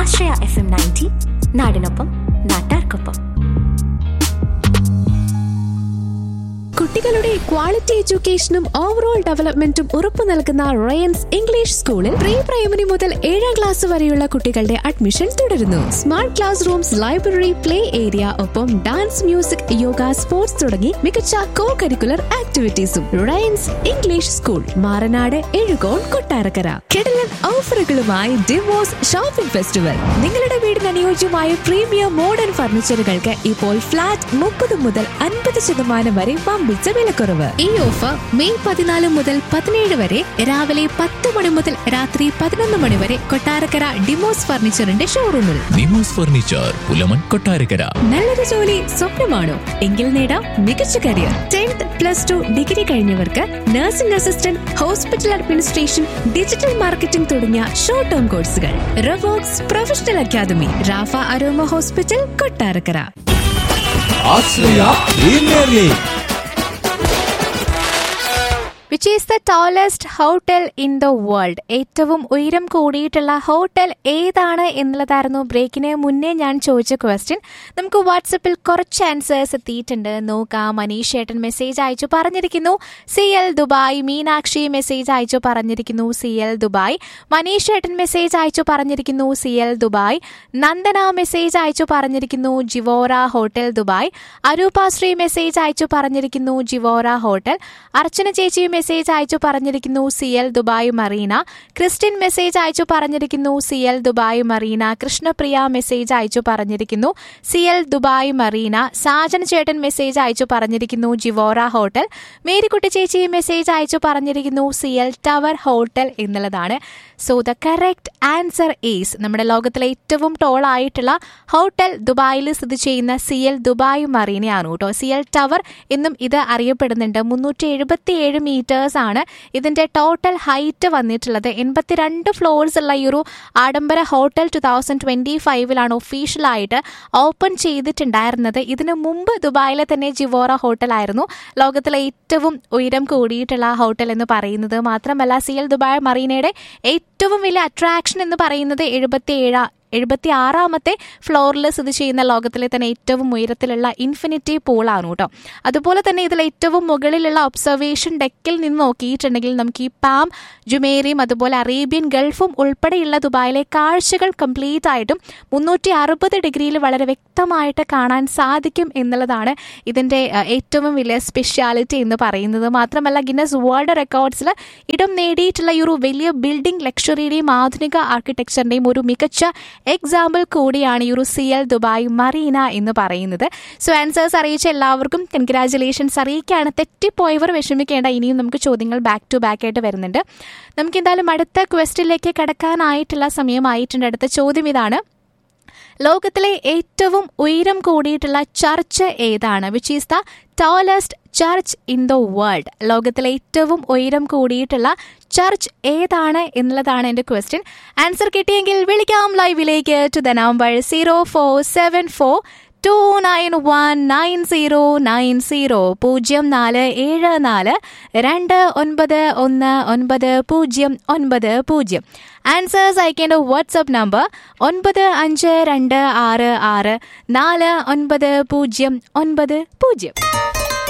ആശ്രയ F M ninety നാടിനൊപ്പം നാട്ടാർക്കൊപ്പം കുട്ടികളുടെ ക്വാളിറ്റി എഡ്യൂക്കേഷനും ഓവറോൾ ഡെവലപ്മെന്റും ഉറപ്പു നൽകുന്ന റയൻസ് ഇംഗ്ലീഷ് സ്കൂളിൽ പ്രീ പ്രൈമറി മുതൽ ഏഴാം ക്ലാസ് വരെയുള്ള കുട്ടികളുടെ അഡ്മിഷൻ തുടരുന്നു smart class rooms library play area ഒപ്പം ഡാൻസ് മ്യൂസിക് യോഗ സ്പോർട്സ് തുടങ്ങി മികച്ച കോ കരിക്കുലർ ആക്ടിവിറ്റീസും Ryan's English school Maranad Ezhukone Kottarakkara കിടലൻ ഓഫറുകളുമായി ഡിവോഴ്സ് ഷോപ്പിംഗ് ഫെസ്റ്റിവൽ നിങ്ങളുടെ വീടിന് അനുയോജ്യമായ പ്രീമിയം മോഡേൺ ഫർണിച്ചറുകൾക്ക് ഇപ്പോൾ ഫ്ലാറ്റ് മുപ്പത് മുതൽ അൻപത് ശതമാനം വരെ വമ്പിച്ച വിലക്കുറവ് ഈ ഓഫർ മെയ് പതിനാല് മുതൽ പതിനേഴ് വരെ രാവിലെ പത്ത് മണി മുതൽ രാത്രി പതിനൊന്ന് മണി വരെ കൊട്ടാരക്കര ഡിമോസ് ഫർണിച്ചറിന്റെ ഷോറൂമിൽ നിമോസ് ഫർണിച്ചർ പുലമൺ കൊട്ടാരക്കര നല്ലൊരു ജോലി സ്വപ്നമാണോ എങ്കിൽ നേടാം മികച്ച career tenth plus two degree കഴിഞ്ഞവർക്ക് nursing assistant hospital administration digital marketing തുടങ്ങിയ ഷോർട്ട് ടേം കോഴ്സുകൾ റവോക്സ് പ്രൊഫഷണൽ അക്കാദമി റാഫ Aroma hospital Kottarakkara Ashraya premier league which is the tallest hotel in the world ഏറ്റവും ഉയരം കൂടിയിട്ടുള്ള ഹോട്ടൽ ഏതാണ് എന്നുള്ളതായിരുന്നു ബ്രേക്കിന് മുന്നേ ഞാൻ ചോദിച്ച ക്വസ്റ്റ്യൻ നമുക്ക് വാട്സപ്പിൽ കുറച്ച് ആൻസേഴ്സ് എത്തിയിട്ടുണ്ട് നോക്കാം മനീഷ് ഏട്ടൻ മെസ്സേജ് അയച്ചു പറഞ്ഞിരിക്കുന്നു C L Dubai Meenakshi message അയച്ചു പറഞ്ഞിരിക്കുന്നു സി എൽ ദുബായ് മനീഷ് ഏട്ടൻ മെസ്സേജ് അയച്ചു പറഞ്ഞിരിക്കുന്നു C L Dubai Nandana message അയച്ചു പറഞ്ഞിരിക്കുന്നു Gevora hotel Dubai Aroopasree message അയച്ചു പറഞ്ഞിരിക്കുന്നു ജിവോറ ഹോട്ടൽ അർച്ചന ചേച്ചി മെസ്സേജ് അയച്ചു പറഞ്ഞിരിക്കുന്നു C L Dubai Marina Christian message അയച്ചു പറഞ്ഞിരിക്കുന്നു C L Dubai Marina Krishnapriya message അയച്ചു പറഞ്ഞിരിക്കുന്നു C L Dubai Marina Sajan ചേട്ടൻ മെസ്സേജ് അയച്ചു പറഞ്ഞിരിക്കുന്നു ജിവോറ ഹോട്ടൽ മേരിക്കുട്ടി ചേച്ചി മെസ്സേജ് അയച്ചു പറഞ്ഞിരിക്കുന്നു സി എൽ ടവർ ഹോട്ടൽ എന്നുള്ളതാണ് so the correct answer is നമ്മുടെ ലോകത്തിലെ ഏറ്റവും ടോൾ ആയിട്ടുള്ള ഹോട്ടൽ ദുബായിൽ സ്ഥിതി ചെയ്യുന്ന സി എൽ ദുബായ് മറീനയാണ് കേട്ടോ സി എൽ ടവർ എന്നും ഇത് അറിയപ്പെടുന്നുണ്ട് മുന്നൂറ്റി എഴുപത്തി ഏഴ് മീറ്റേഴ്സ് ആണ് ഇതിന്റെ ടോട്ടൽ ഹൈറ്റ് വന്നിട്ടുള്ളത് എൺപത്തിരണ്ട് ഫ്ലോർസ് ഉള്ള ഈ ഒരു ആഡംബര ഹോട്ടൽ ടു തൗസൻഡ് ട്വന്റി ഫൈവിലാണ് ഒഫീഷ്യലായിട്ട് ഓപ്പൺ ചെയ്തിട്ടുണ്ടായിരുന്നത് ഇതിനു മുമ്പ് ദുബായിലെ തന്നെ ജിവോറ ഹോട്ടലായിരുന്നു ലോകത്തിലെ ഏറ്റവും ഉയരം കൂടിയിട്ടുള്ള ഹോട്ടൽ എന്ന് പറയുന്നത് മാത്രമല്ല സി എൽ ദുബായ് മറീനയുടെ ഏറ്റവും വലിയ അട്രാക്ഷൻ എന്ന് പറയുന്നത് എഴുപത്തി ഏഴാ എഴുപത്തി ആറാമത്തെ ഫ്ലോറിൽ സ്ഥിതി ചെയ്യുന്ന ലോകത്തിലെ തന്നെ ഏറ്റവും ഉയരത്തിലുള്ള ഇൻഫിനിറ്റി പൂളാണ് കേട്ടോ അതുപോലെ തന്നെ ഇതിൽ ഏറ്റവും മുകളിലുള്ള ഒബ്സർവേഷൻ ഡെക്കിൽ നിന്ന് നോക്കിയിട്ടുണ്ടെങ്കിൽ നമുക്ക് ഈ പാം ജുമേരിയും അതുപോലെ അറേബ്യൻ ഗൾഫും ഉൾപ്പെടെയുള്ള ദുബായിലെ കാഴ്ചകൾ കംപ്ലീറ്റ് ആയിട്ടും മുന്നൂറ്റി അറുപത് ഡിഗ്രിയിൽ വളരെ വ്യക്തമായിട്ട് കാണാൻ സാധിക്കും എന്നുള്ളതാണ് ഇതിൻ്റെ അഹ്, ഏറ്റവും വലിയ സ്പെഷ്യാലിറ്റി എന്ന് പറയുന്നത് മാത്രമല്ല ഗിന്നസ് വേൾഡ് റെക്കോർഡ്സിൽ ഇടം നേടിയിട്ടുള്ള ഈ ഒരു വലിയ ബിൽഡിംഗ് ലക്ഷറിയുടെയും ആധുനിക ആർക്കിടെക്ചറിൻ്റെയും ഒരു മികച്ച എക്സാമ്പിൾ കൂടിയാണ് ഈ ഒരു സി എൽ ദുബായ് മറീന എന്ന് പറയുന്നത് സോ ആൻസേഴ്സ് അറിയിച്ച എല്ലാവർക്കും കൺഗ്രാചുലേഷൻസ് അറിയിക്കുകയാണ് തെറ്റിപ്പോയവർ വിഷമിക്കേണ്ട ഇനിയും നമുക്ക് ചോദ്യങ്ങൾ ബാക്ക് ടു ബാക്ക് ആയിട്ട് വരുന്നുണ്ട് നമുക്ക് എന്തായാലും അടുത്ത ക്വസ്റ്റിലേക്ക് കടക്കാനായിട്ടുള്ള സമയമായിട്ടുണ്ട് അടുത്ത ചോദ്യം ഇതാണ് ലോകത്തിലെ ഏറ്റവും ഉയരം കൂടിയിട്ടുള്ള ചർച്ച് ഏതാണ് which is the tallest church in the world ലോകത്തിലെ ഏറ്റവും ഉയരം കൂടിയിട്ടുള്ള ചർച്ച് ഏതാണ് എന്നുള്ളതാണ് എൻ്റെ ക്വസ്റ്റ്യൻ ആൻസർ കിട്ടിയെങ്കിൽ വിളിക്കാം ലൈവിലേക്ക് to the number zero four seven four two nine one nine zero nine zero പൂജ്യം നാല് ഏഴ് നാല് രണ്ട് ഒൻപത് ഒന്ന് ഒൻപത് പൂജ്യം ഒൻപത് പൂജ്യം ആൻസേഴ്സ് അയക്കേണ്ട വാട്സപ്പ് നമ്പർ ഒൻപത് അഞ്ച് രണ്ട് ആറ് ആറ് നാല് ഒൻപത് പൂജ്യം ഒൻപത് പൂജ്യം